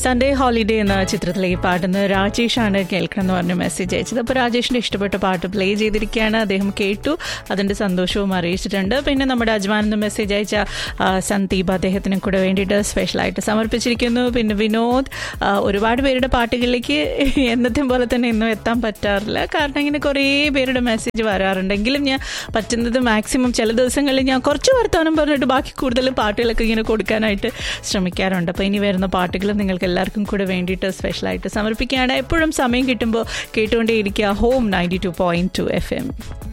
Sunday holiday എന്ന ചിത്രത്തിലേക്ക് പാടുന്ന രാജേഷാണ് കേൾക്കണം എന്ന് പറഞ്ഞ മെസ്സേജ് അയച്ചത് അപ്പോൾ രാജേഷിന്റെ ഇഷ്ടപ്പെട്ട പാട്ട് പ്ലേ ചെയ്തിരിക്കുകയാണ് അദ്ദേഹം കേട്ടു അതിന്റെ സന്തോഷവും അറിയിച്ചിട്ടുണ്ട് പിന്നെ നമ്മുടെ അജ്മാൻ എന്ന് മെസ്സേജ് അയച്ച ആ, സന്ദീപ് അദ്ദേഹത്തിനും കൂടെ വേണ്ടിയിട്ട് സ്പെഷ്യലായിട്ട് സമർപ്പിച്ചിരിക്കുന്നു പിന്നെ വിനോദ് ആ, ഒരുപാട് പേരുടെ പാട്ടുകളിലേക്ക് എന്നത്തെയും പോലെ തന്നെ ഇന്നും എത്താൻ പറ്റാറില്ല കാരണം ഇങ്ങനെ കുറേ പേരുടെ മെസ്സേജ് വരാറുണ്ടെങ്കിലും ഞാൻ പറ്റുന്നത് മാക്സിമം ചില ദിവസങ്ങളിൽ ഞാൻ കുറച്ച് വർത്തമാനം പറഞ്ഞിട്ട് ബാക്കി കൂടുതൽ പാട്ടുകളൊക്കെ ഇങ്ങനെ കൊടുക്കാനായിട്ട് ശ്രമിക്കാറുണ്ട് അപ്പോൾ ഇനി വരുന്ന പാട്ടുകൾ നിങ്ങൾക്ക് എല്ലാവർക്കും കൂടെ വേണ്ടിയിട്ട് സ്പെഷ്യലായിട്ട് സമർപ്പിക്കുകയാണ് എപ്പോഴും സമയം കിട്ടുമ്പോൾ കേട്ടുകൊണ്ടേയിരിക്കുക home ninety two point two F M